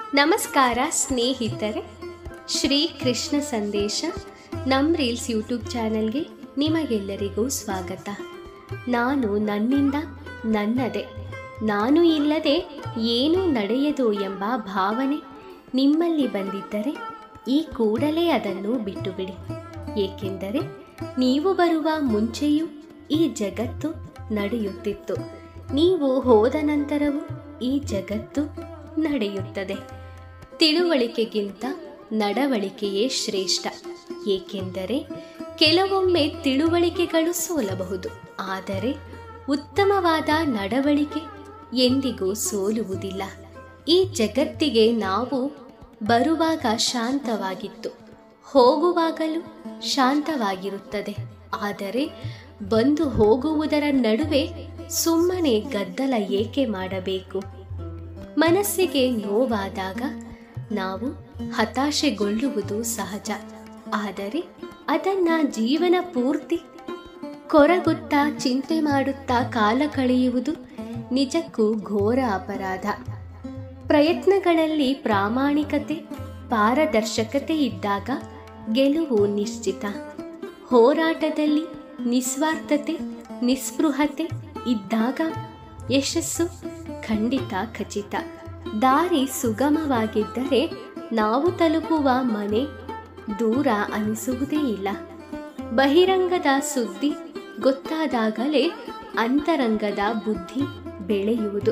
ನಮಸ್ಕಾರ ಸ್ನೇಹಿತರೆ ಶ್ರೀ ಕೃಷ್ಣ ಸಂದೇಶ ನಮ್ಮ ರೀಲ್ಸ್ ಯೂಟ್ಯೂಬ್ ಚಾನಲ್ಗೆ ನಿಮಗೆಲ್ಲರಿಗೂ ಸ್ವಾಗತ ನಾನು ನನ್ನಿಂದ ನನ್ನದೇ ನಾನು ಇಲ್ಲದೆ ಏನೂ ನಡೆಯದು ಎಂಬ ಭಾವನೆ ನಿಮ್ಮಲ್ಲಿ ಬಂದಿದ್ದರೆ ಈ ಕೂಡಲೇ ಅದನ್ನು ಬಿಟ್ಟು ಬಿಡಿ ಏಕೆಂದರೆ ನೀವು ಬರುವ ಮುಂಚೆಯೂ ಈ ಜಗತ್ತು ನಡೆಯುತ್ತಿತ್ತು ನೀವು ಹೋದ ನಂತರವೂ ಈ ಜಗತ್ತು ನಡೆಯುತ್ತದೆ ತಿಳುವಳಿಕೆಗಿಂತ ನಡವಳಿಕೆಯೇ ಶ್ರೇಷ್ಠ ಏಕೆಂದರೆ ಕೆಲವೊಮ್ಮೆ ತಿಳುವಳಿಕೆಗಳು ಸೋಲಬಹುದು ಆದರೆ ಉತ್ತಮವಾದ ನಡವಳಿಕೆ ಎಂದಿಗೂ ಸೋಲುವುದಿಲ್ಲ ಈ ಜಗತ್ತಿಗೆ ನಾವು ಬರುವಾಗ ಶಾಂತವಾಗಿತ್ತು ಹೋಗುವಾಗಲೂ ಶಾಂತವಾಗಿರುತ್ತದೆ ಆದರೆ ಬಂದು ಹೋಗುವುದರ ನಡುವೆ ಸುಮ್ಮನೆ ಗದ್ದಲ ಏಕೆ ಮಾಡಬೇಕು ಮನಸ್ಸಿಗೆ ನೋವಾದಾಗ ನಾವು ಹತಾಶೆಗೊಳ್ಳುವುದು ಸಹಜ ಆದರೆ ಅದನ್ನ ಜೀವನ ಪೂರ್ತಿ ಕೊರಗುತ್ತಾ ಚಿಂತೆ ಮಾಡುತ್ತಾ ಕಾಲ ಕಳೆಯುವುದು ನಿಜಕ್ಕೂ ಘೋರ ಅಪರಾಧ ಪ್ರಯತ್ನಗಳಲ್ಲಿ ಪ್ರಾಮಾಣಿಕತೆ ಪಾರದರ್ಶಕತೆ ಇದ್ದಾಗ ಗೆಲುವು ನಿಶ್ಚಿತ ಹೋರಾಟದಲ್ಲಿ ನಿಸ್ವಾರ್ಥತೆ ನಿಸ್ಪೃಹತೆ ಇದ್ದಾಗ ಯಶಸ್ಸು ಖಂಡಿತ ಖಚಿತ ದಾರಿ ಸುಗಮವಾಗಿದ್ದರೆ ನಾವು ತಲುಪುವ ಮನೆ ದೂರ ಅನಿಸುವುದೇ ಇಲ್ಲ ಬಹಿರಂಗದ ಸುದ್ದಿ ಗೊತ್ತಾದಾಗಲೇ ಅಂತರಂಗದ ಬುದ್ಧಿ ಬೆಳೆಯುವುದು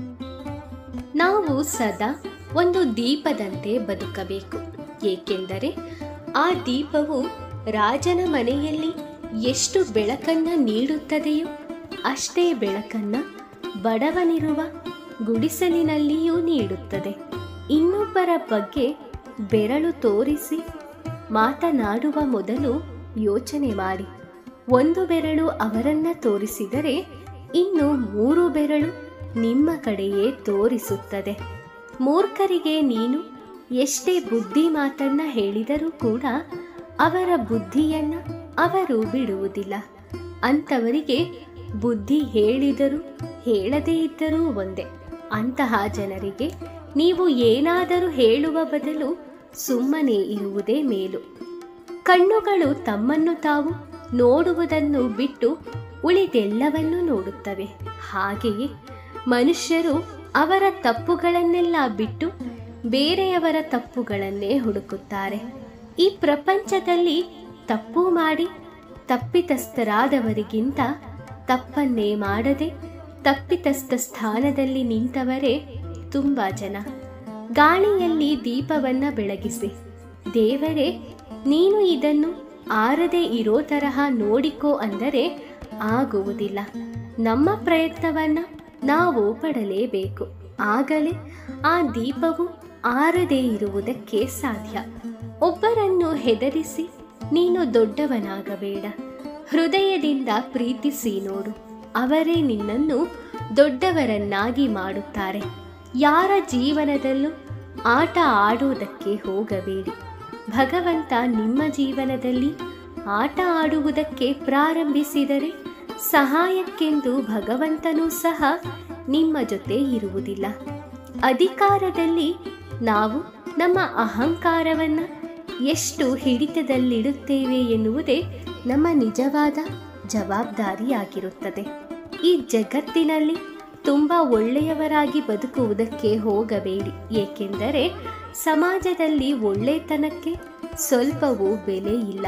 ನಾವು ಸದಾ ಒಂದು ದೀಪದಂತೆ ಬದುಕಬೇಕು ಏಕೆಂದರೆ ಆ ದೀಪವು ರಾಜನ ಮನೆಯಲ್ಲಿ ಎಷ್ಟು ಬೆಳಕನ್ನ ನೀಡುತ್ತದೆಯೋ ಅಷ್ಟೇ ಬೆಳಕನ್ನ ಬಡವನಿರುವ ಗುಡಿಸಲಿನಲ್ಲಿಯೂ ನೀಡುತ್ತದೆ ಇನ್ನೊಬ್ಬರ ಬಗ್ಗೆ ಬೆರಳು ತೋರಿಸಿ ಮಾತನಾಡುವ ಮೊದಲು ಯೋಚನೆ ಮಾಡಿ ಒಂದು ಬೆರಳು ಅವರನ್ನ ತೋರಿಸಿದರೆ ಇನ್ನು ಮೂರು ಬೆರಳು ನಿಮ್ಮ ಕಡೆಯೇ ತೋರಿಸುತ್ತದೆ ಮೂರ್ಖರಿಗೆ ನೀನು ಎಷ್ಟೇ ಬುದ್ಧಿ ಮಾತನ್ನ ಹೇಳಿದರೂ ಕೂಡ ಅವರ ಬುದ್ಧಿಯನ್ನ ಅವರು ಬಿಡುವುದಿಲ್ಲ ಅಂಥವರಿಗೆ ಬುದ್ಧಿ ಹೇಳಿದರೂ ಹೇಳದೇ ಇದ್ದರೂ ಒಂದೇ ಅಂತಹ ಜನರಿಗೆ ನೀವು ಏನಾದರೂ ಹೇಳುವ ಬದಲು ಸುಮ್ಮನೆ ಇರುವುದೇ ಮೇಲು ಕಣ್ಣುಗಳು ತಮ್ಮನ್ನು ತಾವು ನೋಡುವುದನ್ನು ಬಿಟ್ಟು ಉಳಿದೆಲ್ಲವನ್ನೂ ನೋಡುತ್ತವೆ ಹಾಗೆಯೇ ಮನುಷ್ಯರು ಅವರ ತಪ್ಪುಗಳನ್ನೆಲ್ಲ ಬಿಟ್ಟು ಬೇರೆಯವರ ತಪ್ಪುಗಳನ್ನೇ ಹುಡುಕುತ್ತಾರೆ ಈ ಪ್ರಪಂಚದಲ್ಲಿ ತಪ್ಪು ಮಾಡಿ ತಪ್ಪಿತಸ್ಥರಾದವರಿಗಿಂತ ತಪ್ಪನ್ನೇ ಮಾಡದೆ ತಪ್ಪಿತಸ್ಥ ಸ್ಥಾನದಲ್ಲಿ ನಿಂತವರೇ ತುಂಬ ಜನ ಗಾಳಿಯಲ್ಲಿ ದೀಪವನ್ನ ಬೆಳಗಿಸಿ ದೇವರೇ ನೀನು ಇದನ್ನು ಆರದೆ ಇರೋ ತರಹ ನೋಡಿಕೋ ಅಂದರೆ ಆಗುವುದಿಲ್ಲ ನಮ್ಮ ಪ್ರಯತ್ನವನ್ನ ನಾವು ಪಡಲೇಬೇಕು ಆಗಲೇ ಆ ದೀಪವು ಆರದೇ ಇರುವುದಕ್ಕೆ ಸಾಧ್ಯ ಒಬ್ಬರನ್ನು ಹೆದರಿಸಿ ನೀನು ದೊಡ್ಡವನಾಗಬೇಡ ಹೃದಯದಿಂದ ಪ್ರೀತಿಸಿ ನೋಡು ಅವರೇ ನಿನ್ನನ್ನು ದೊಡ್ಡವರನ್ನಾಗಿ ಮಾಡುತ್ತಾರೆ ಯಾರ ಜೀವನದಲ್ಲೂ ಆಟ ಆಡುವುದಕ್ಕೆ ಹೋಗಬೇಡಿ ಭಗವಂತ ನಿಮ್ಮ ಜೀವನದಲ್ಲಿ ಆಟ ಆಡುವುದಕ್ಕೆ ಪ್ರಾರಂಭಿಸಿದರೆ ಸಹಾಯಕ್ಕೆಂದು ಭಗವಂತನೂ ಸಹ ನಿಮ್ಮ ಜೊತೆ ಇರುವುದಿಲ್ಲ ಅಧಿಕಾರದಲ್ಲಿ ನಾವು ನಮ್ಮ ಅಹಂಕಾರವನ್ನು ಎಷ್ಟು ಹಿಡಿತದಲ್ಲಿಡುತ್ತೇವೆ ಎನ್ನುವುದೇ ನಮ್ಮ ನಿಜವಾದ ಜವಾಬ್ದಾರಿಯಾಗಿರುತ್ತದೆ ಈ ಜಗತ್ತಿನಲ್ಲಿ ತುಂಬ ಒಳ್ಳೆಯವರಾಗಿ ಬದುಕುವುದಕ್ಕೆ ಹೋಗಬೇಡಿ ಏಕೆಂದರೆ ಸಮಾಜದಲ್ಲಿ ಒಳ್ಳೆತನಕ್ಕೆ ಸ್ವಲ್ಪವೂ ಬೆಲೆ ಇಲ್ಲ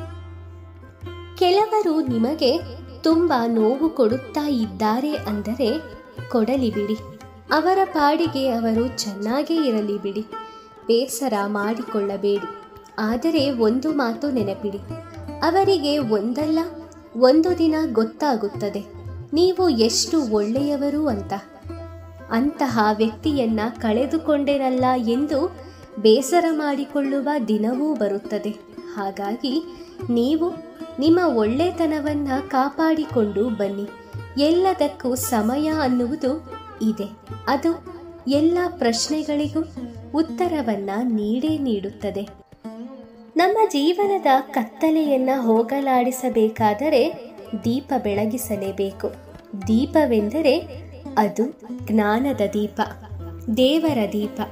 ಕೆಲವರು ನಿಮಗೆ ತುಂಬ ನೋವು ಕೊಡುತ್ತಾ ಇದ್ದಾರೆ ಅಂದರೆ ಕೊಡಲಿ ಬಿಡಿ ಅವರ ಪಾಡಿಗೆ ಅವರು ಚೆನ್ನಾಗೇ ಇರಲಿ ಬಿಡಿ ಬೇಸರ ಮಾಡಿಕೊಳ್ಳಬೇಡಿ ಆದರೆ ಒಂದು ಮಾತು ನೆನಪಿಡಿ ಅವರಿಗೆ ಒಂದಲ್ಲ ಒಂದು ದಿನ ಗೊತ್ತಾಗುತ್ತದೆ ನೀವು ಎಷ್ಟು ಒಳ್ಳೆಯವರು ಅಂತ ಅಂತಹ ವ್ಯಕ್ತಿಯನ್ನ ಕಳೆದುಕೊಂಡೆನಲ್ಲ ಎಂದು ಬೇಸರ ಮಾಡಿಕೊಳ್ಳುವ ದಿನವೂ ಬರುತ್ತದೆ ಹಾಗಾಗಿ ನೀವು ನಿಮ್ಮ ಒಳ್ಳೆತನವನ್ನ ಕಾಪಾಡಿಕೊಂಡು ಬನ್ನಿ ಎಲ್ಲದಕ್ಕೂ ಸಮಯ ಅನ್ನುವುದು ಇದೆ ಅದು ಎಲ್ಲ ಪ್ರಶ್ನೆಗಳಿಗೂ ಉತ್ತರವನ್ನ ನೀಡೇ ನೀಡುತ್ತದೆ ನಮ್ಮ ಜೀವನದ ಕತ್ತಲೆಯನ್ನ ಹೋಗಲಾಡಿಸಬೇಕಾದರೆ ದೀಪ ಬೆಳಗಿಸಲೇಬೇಕು ದೀಪವೆಂದರೆ ಅದು ಜ್ಞಾನದ ದೀಪ ದೇವರ ದೀಪ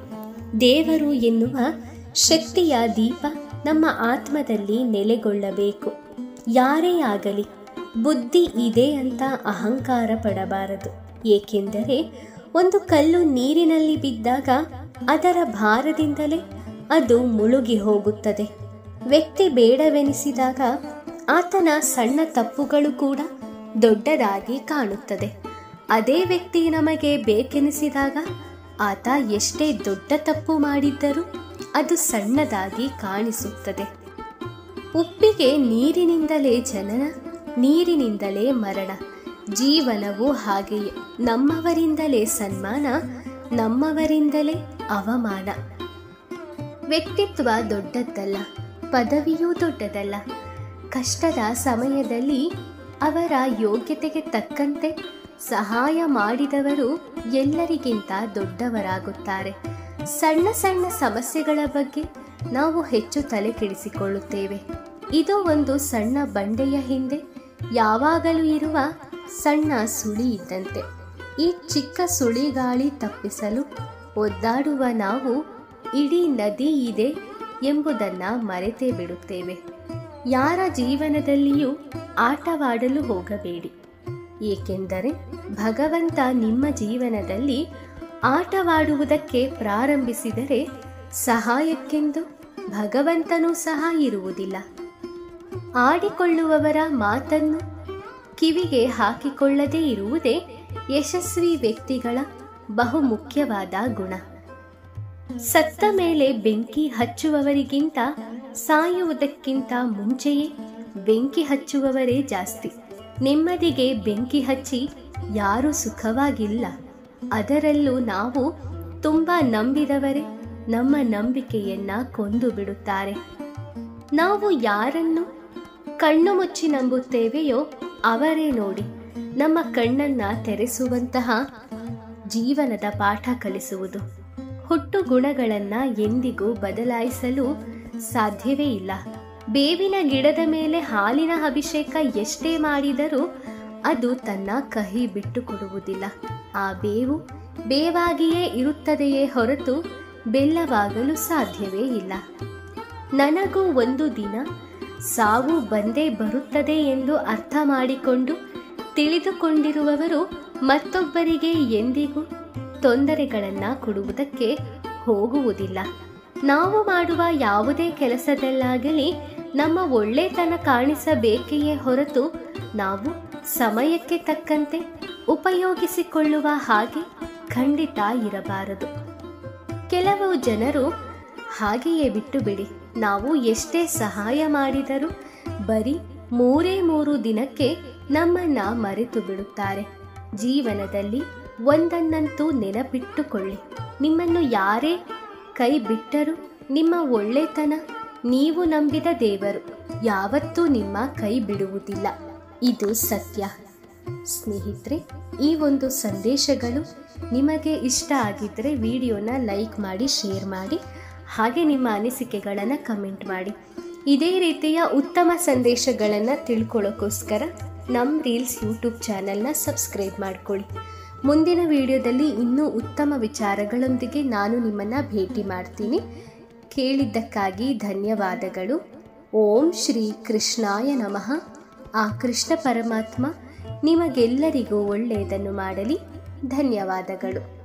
ದೇವರು ಎನ್ನುವ ಶಕ್ತಿಯ ದೀಪ ನಮ್ಮ ಆತ್ಮದಲ್ಲಿ ನೆಲೆಗೊಳ್ಳಬೇಕು ಯಾರೇ ಆಗಲಿ ಬುದ್ಧಿ ಇದೆ ಅಂತ ಅಹಂಕಾರ ಪಡಬಾರದು ಏಕೆಂದರೆ ಒಂದು ಕಲ್ಲು ನೀರಿನಲ್ಲಿ ಬಿದ್ದಾಗ ಅದರ ಭಾರದಿಂದಲೇ ಅದು ಮುಳುಗಿ ಹೋಗುತ್ತದೆ ವ್ಯಕ್ತಿ ಬೇಡವೆನಿಸಿದಾಗ ಆತನ ಸಣ್ಣ ತಪ್ಪುಗಳು ಕೂಡ ದೊಡ್ಡದಾಗಿ ಕಾಣುತ್ತದೆ ಅದೇ ವ್ಯಕ್ತಿ ನಮಗೆ ಬೇಕೆನಿಸಿದಾಗ ಆತ ಎಷ್ಟೇ ದೊಡ್ಡ ತಪ್ಪು ಮಾಡಿದ್ದರೂ ಅದು ಸಣ್ಣದಾಗಿ ಕಾಣಿಸುತ್ತದೆ ಉಪ್ಪಿಗೆ ನೀರಿನಿಂದಲೇ ಜನನ ನೀರಿನಿಂದಲೇ ಮರಣ ಜೀವನವು ಹಾಗೆಯೇ ನಮ್ಮವರಿಂದಲೇ ಸನ್ಮಾನ ನಮ್ಮವರಿಂದಲೇ ಅವಮಾನ ವ್ಯಕ್ತಿತ್ವ ದೊಡ್ಡದ್ದಲ್ಲ ಪದವಿಯೂ ದೊಡ್ಡದಲ್ಲ ಕಷ್ಟದ ಸಮಯದಲ್ಲಿ ಅವರ ಯೋಗ್ಯತೆಗೆ ತಕ್ಕಂತೆ ಸಹಾಯ ಮಾಡಿದವರು ಎಲ್ಲರಿಗಿಂತ ದೊಡ್ಡವರಾಗುತ್ತಾರೆ ಸಣ್ಣ ಸಣ್ಣ ಸಮಸ್ಯೆಗಳ ಬಗ್ಗೆ ನಾವು ಹೆಚ್ಚು ತಲೆ ಕೆಡಿಸಿಕೊಳ್ಳುತ್ತೇವೆ ಇದು ಒಂದು ಸಣ್ಣ ಬಂಡೆಯ ಹಿಂದೆ ಯಾವಾಗಲೂ ಇರುವ ಸಣ್ಣ ಸುಳಿ ಇದ್ದಂತೆ ಈ ಚಿಕ್ಕ ಸುಳಿಗಾಳಿ ತಪ್ಪಿಸಲು ಒದ್ದಾಡುವ ನಾವು ಇಡೀ ನದಿ ಇದೆ ಎಂಬುದನ್ನು ಮರೆತೇ ಬಿಡುತ್ತೇವೆ ಯಾರ ಜೀವನದಲ್ಲಿಯೂ ಆಟವಾಡಲು ಹೋಗಬೇಡಿ ಏಕೆಂದರೆ ಭಗವಂತ ನಿಮ್ಮ ಜೀವನದಲ್ಲಿ ಆಟವಾಡುವುದಕ್ಕೆ ಪ್ರಾರಂಭಿಸಿದರೆ ಸಹಾಯಕ್ಕೆಂದು ಭಗವಂತನೂ ಸಹ ಇರುವುದಿಲ್ಲ ಆಡಿಕೊಳ್ಳುವವರ ಮಾತನ್ನು ಕಿವಿಗೆ ಹಾಕಿಕೊಳ್ಳದೇ ಇರುವುದೇ ಯಶಸ್ವಿ ವ್ಯಕ್ತಿಗಳ ಬಹುಮುಖ್ಯವಾದ ಗುಣ ಸತ್ತ ಮೇಲೆ ಬೆಂಕಿ ಹಚ್ಚುವವರಿಗಿಂತ ಸಾಯುವುದಕ್ಕಿಂತ ಮುಂಚೆಯೇ ಬೆಂಕಿ ಹಚ್ಚುವವರೇ ಜಾಸ್ತಿ ನೆಮ್ಮದಿಗೆ ಬೆಂಕಿ ಹಚ್ಚಿ ಯಾರೂ ಸುಖವಾಗಿಲ್ಲ ಅದರಲ್ಲೂ ನಾವು ತುಂಬ ನಂಬಿದವರೇ ನಮ್ಮ ನಂಬಿಕೆಯನ್ನ ಕೊಂದು ಬಿಡುತ್ತಾರೆ ನಾವು ಯಾರನ್ನು ಕಣ್ಣು ಮುಚ್ಚಿ ನಂಬುತ್ತೇವೆಯೋ ಅವರೇ ನೋಡಿ ನಮ್ಮ ಕಣ್ಣನ್ನ ತೆರೆಸುವಂತಹ ಜೀವನದ ಪಾಠ ಕಲಿಸುವುದು ಹುಟ್ಟು ಗುಣಗಳನ್ನ ಎಂದಿಗೂ ಬದಲಾಯಿಸಲು ಸಾಧ್ಯವೇ ಇಲ್ಲ ಬೇವಿನ ಗಿಡದ ಮೇಲೆ ಹಾಲಿನ ಅಭಿಷೇಕ ಎಷ್ಟೇ ಮಾಡಿದರೂ ಅದು ತನ್ನ ಕಹಿ ಬಿಟ್ಟು ಕೊಡುವುದಿಲ್ಲ ಆ ಬೇವು ಬೇವಾಗಿಯೇ ಇರುತ್ತದೆಯೇ ಹೊರತು ಬೆಲ್ಲವಾಗಲು ಸಾಧ್ಯವೇ ಇಲ್ಲ ನನಗೂ ಒಂದು ದಿನ ಸಾವು ಬಂದೇ ಬರುತ್ತದೆ ಎಂದು ಅರ್ಥ ಮಾಡಿಕೊಂಡು ತಿಳಿದುಕೊಂಡಿರುವವರು ಮತ್ತೊಬ್ಬರಿಗೆ ಎಂದಿಗೂ ತೊಂದರೆಗಳನ್ನು ಕೊಡುವುದಕ್ಕೆ ಹೋಗುವುದಿಲ್ಲ ನಾವು ಮಾಡುವ ಯಾವುದೇ ಕೆಲಸದಲ್ಲಾಗಲಿ ನಮ್ಮ ಒಳ್ಳೆತನ ಕಾಣಿಸಬೇಕೆಯೇ ಹೊರತು ನಾವು ಸಮಯಕ್ಕೆ ತಕ್ಕಂತೆ ಉಪಯೋಗಿಸಿಕೊಳ್ಳುವ ಹಾಗೆ ಖಂಡಿತ ಇರಬಾರದು ಕೆಲವು ಜನರು ಹಾಗೆಯೇ ಬಿಟ್ಟು ಬಿಡಿ ನಾವು ಎಷ್ಟೇ ಸಹಾಯ ಮಾಡಿದರೂ ಬರೀ ಮೂರೇ ಮೂರು ದಿನಕ್ಕೆ ನಮ್ಮನ್ನ ಮರೆತು ಬಿಡುತ್ತಾರೆ ಜೀವನದಲ್ಲಿ ಒಂದನ್ನಂತೂ ನೆನಪಿಟ್ಟುಕೊಳ್ಳಿ ನಿಮ್ಮನ್ನು ಯಾರೇ ಕೈ ಬಿಟ್ಟರೂ ನಿಮ್ಮ ಒಳ್ಳೆತನ ನೀವು ನಂಬಿದ ದೇವರು ಯಾವತ್ತೂ ನಿಮ್ಮ ಕೈ ಬಿಡುವುದಿಲ್ಲ ಇದು ಸತ್ಯ ಸ್ನೇಹಿತರೆ ಈ ಒಂದು ಸಂದೇಶಗಳು ನಿಮಗೆ ಇಷ್ಟ ಆಗಿದ್ದರೆ ವಿಡಿಯೋನ ಲೈಕ್ ಮಾಡಿ ಶೇರ್ ಮಾಡಿ ಹಾಗೆ ನಿಮ್ಮ ಅನಿಸಿಕೆಗಳನ್ನು ಕಮೆಂಟ್ ಮಾಡಿ ಇದೇ ರೀತಿಯ ಉತ್ತಮ ಸಂದೇಶಗಳನ್ನು ತಿಳ್ಕೊಳ್ಳೋಕ್ಕೋಸ್ಕರ ನಮ್ಮ ರೀಲ್ಸ್ ಯೂಟ್ಯೂಬ್ ಚಾನಲ್ನ ಸಬ್ಸ್ಕ್ರೈಬ್ ಮಾಡ್ಕೊಳ್ಳಿ ಮುಂದಿನ ವಿಡಿಯೋದಲ್ಲಿ ಇನ್ನೂ ಉತ್ತಮ ವಿಚಾರಗಳೊಂದಿಗೆ ನಾನು ನಿಮ್ಮನ್ನು ಭೇಟಿ ಮಾಡ್ತೀನಿ ಕೇಳಿದ್ದಕ್ಕಾಗಿ ಧನ್ಯವಾದಗಳು ಓಂ ಶ್ರೀ ಕೃಷ್ಣಾಯ ನಮಃ ಆ ಕೃಷ್ಣ ಪರಮಾತ್ಮ ನಿಮಗೆಲ್ಲರಿಗೂ ಒಳ್ಳೆಯದನ್ನು ಮಾಡಲಿ ಧನ್ಯವಾದಗಳು